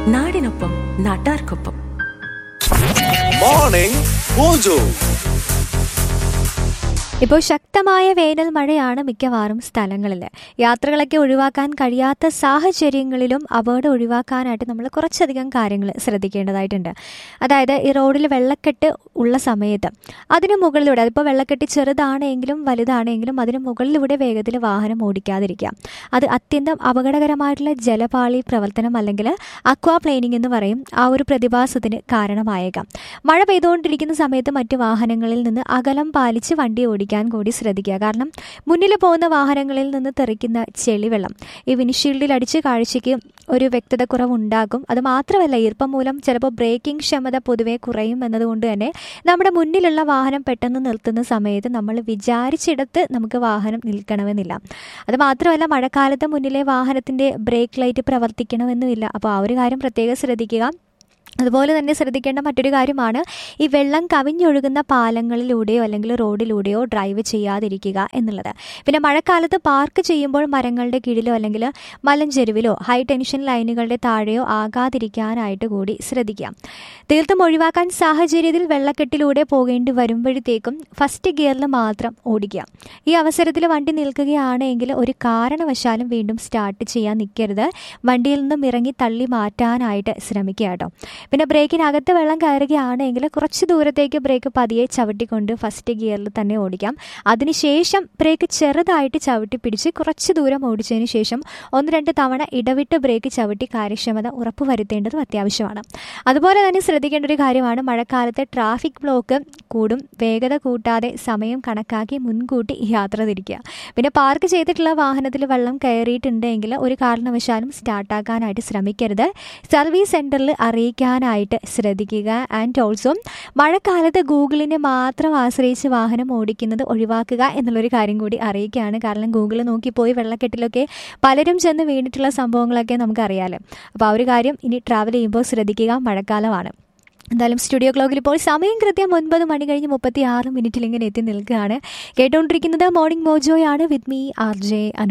നാടിനൊപ്പം നാട്ടാർക്കൊപ്പം morning mojo ഇപ്പോൾ ശക്തമായ വേനൽ മഴയാണ് മിക്കവാറും സ്ഥലങ്ങളിൽ യാത്രകളൊക്കെ ഒഴിവാക്കാൻ കഴിയാത്ത സാഹചര്യങ്ങളിലും അപകടം ഒഴിവാക്കാനായിട്ട് നമ്മൾ കുറച്ചധികം കാര്യങ്ങൾ ശ്രദ്ധിക്കേണ്ടതായിട്ടുണ്ട് അതായത് ഈ റോഡിൽ വെള്ളക്കെട്ട് ഉള്ള സമയത്ത് അതിന് മുകളിലൂടെ അതിപ്പോൾ വെള്ളക്കെട്ട് ചെറുതാണെങ്കിലും വലുതാണെങ്കിലും അതിന് മുകളിലൂടെ വേഗത്തിൽ വാഹനം ഓടിക്കാതിരിക്കുക അത് അത്യന്തം അപകടകരമായിട്ടുള്ള ജലപാളി പ്രവർത്തനം അല്ലെങ്കിൽ അക്വാ പ്ലെയിനിങ് എന്ന് പറയും ആ ഒരു പ്രതിഭാസത്തിന് കാരണമായേക്കാം മഴ പെയ്തുകൊണ്ടിരിക്കുന്ന സമയത്ത് മറ്റു വാഹനങ്ങളിൽ നിന്ന് അകലം പാലിച്ച് വണ്ടി ഓടിക്കാൻ കൂടി ശ്രദ്ധിക്കുക കാരണം മുന്നിൽ പോകുന്ന വാഹനങ്ങളിൽ നിന്ന് തെറിക്കുന്ന ചെളിവെള്ളം ഈ വിൻഷീൽഡിൽ അടിച്ച് കാഴ്ചയ്ക്ക് ഒരു വ്യക്തത കുറവുണ്ടാകും അത് മാത്രമല്ല ഈർപ്പം മൂലം ചിലപ്പോൾ ബ്രേക്കിംഗ് ക്ഷമത പൊതുവെ കുറയും എന്നതുകൊണ്ട് തന്നെ നമ്മുടെ മുന്നിലുള്ള വാഹനം പെട്ടെന്ന് നിർത്തുന്ന സമയത്ത് നമ്മൾ വിചാരിച്ചിടത്ത് നമുക്ക് വാഹനം നിൽക്കണമെന്നില്ല അത് മാത്രമല്ല മഴക്കാലത്ത് മുന്നിലെ വാഹനത്തിൻ്റെ ബ്രേക്ക് ലൈറ്റ് പ്രവർത്തിക്കണമെന്നുമില്ല അപ്പോൾ ആ ഒരു കാര്യം പ്രത്യേകം ശ്രദ്ധിക്കുക അതുപോലെ തന്നെ ശ്രദ്ധിക്കേണ്ട മറ്റൊരു കാര്യമാണ് ഈ വെള്ളം കവിഞ്ഞൊഴുകുന്ന പാലങ്ങളിലൂടെയോ അല്ലെങ്കിൽ റോഡിലൂടെയോ ഡ്രൈവ് ചെയ്യാതിരിക്കുക എന്നുള്ളത് പിന്നെ മഴക്കാലത്ത് പാർക്ക് ചെയ്യുമ്പോൾ മരങ്ങളുടെ കീഴിലോ അല്ലെങ്കിൽ മലഞ്ചെരുവിലോ ഹൈ ടെൻഷൻ ലൈനുകളുടെ താഴെയോ ആകാതിരിക്കാനായിട്ട് കൂടി ശ്രദ്ധിക്കാം തീർത്തും ഒഴിവാക്കാൻ സാഹചര്യത്തിൽ വെള്ളക്കെട്ടിലൂടെ പോകേണ്ടി വരുമ്പോഴത്തേക്കും ഫസ്റ്റ് ഗിയറിൽ മാത്രം ഓടിക്കുക ഈ അവസരത്തിൽ വണ്ടി നിൽക്കുകയാണെങ്കിൽ ഒരു കാരണവശാലും വീണ്ടും സ്റ്റാർട്ട് ചെയ്യാൻ നിൽക്കരുത് വണ്ടിയിൽ നിന്നും ഇറങ്ങി തള്ളി മാറ്റാനായിട്ട് ശ്രമിക്കുക കേട്ടോ പിന്നെ ബ്രേക്കിനകത്ത് വെള്ളം കയറുകയാണെങ്കിൽ കുറച്ച് ദൂരത്തേക്ക് ബ്രേക്ക് പതിയെ ചവിട്ടിക്കൊണ്ട് ഫസ്റ്റ് ഗിയറിൽ തന്നെ ഓടിക്കാം അതിനുശേഷം ബ്രേക്ക് ചെറുതായിട്ട് ചവിട്ടി പിടിച്ച് കുറച്ച് ദൂരം ഓടിച്ചതിന് ശേഷം ഒന്ന് രണ്ട് തവണ ഇടവിട്ട് ബ്രേക്ക് ചവിട്ടി കാര്യക്ഷമത ഉറപ്പുവരുത്തേണ്ടതും അത്യാവശ്യമാണ് അതുപോലെ തന്നെ ശ്രദ്ധിക്കേണ്ട ഒരു കാര്യമാണ് മഴക്കാലത്ത് ട്രാഫിക് ബ്ലോക്ക് കൂടും വേഗത കൂട്ടാതെ സമയം കണക്കാക്കി മുൻകൂട്ടി യാത്ര തിരിക്കുക പിന്നെ പാർക്ക് ചെയ്തിട്ടുള്ള വാഹനത്തിൽ വെള്ളം കയറിയിട്ടുണ്ടെങ്കിൽ ഒരു കാരണവശാലും സ്റ്റാർട്ടാക്കാനായിട്ട് ശ്രമിക്കരുത് സർവീസ് സെൻറ്ററിൽ അറിയിക്കാനായിട്ട് ശ്രദ്ധിക്കുക ആൻഡ് ഓൾസോ മഴക്കാലത്ത് ഗൂഗിളിനെ മാത്രം ആശ്രയിച്ച് വാഹനം ഓടിക്കുന്നത് ഒഴിവാക്കുക എന്നുള്ളൊരു കാര്യം കൂടി അറിയിക്കുകയാണ് കാരണം ഗൂഗിൾ നോക്കിപ്പോയി വെള്ളക്കെട്ടിലൊക്കെ പലരും ചെന്ന് വീണിട്ടുള്ള സംഭവങ്ങളൊക്കെ നമുക്കറിയാമല്ലോ അപ്പോൾ ആ ഒരു കാര്യം ഇനി ട്രാവൽ ചെയ്യുമ്പോൾ ശ്രദ്ധിക്കുക മഴക്കാലമാണ് എന്തായാലും സ്റ്റുഡിയോ ക്ലോക്കിൽ ഇപ്പോൾ സമയം കൃത്യം ഒൻപത് മണി കഴിഞ്ഞ് മുപ്പത്തി ആറ് മിനിറ്റിൽ ഇങ്ങനെ എത്തി നിൽക്കുകയാണ് കേട്ടുകൊണ്ടിരിക്കുന്നത് മോർണിംഗ് മോജോയാണ് with me R J Anu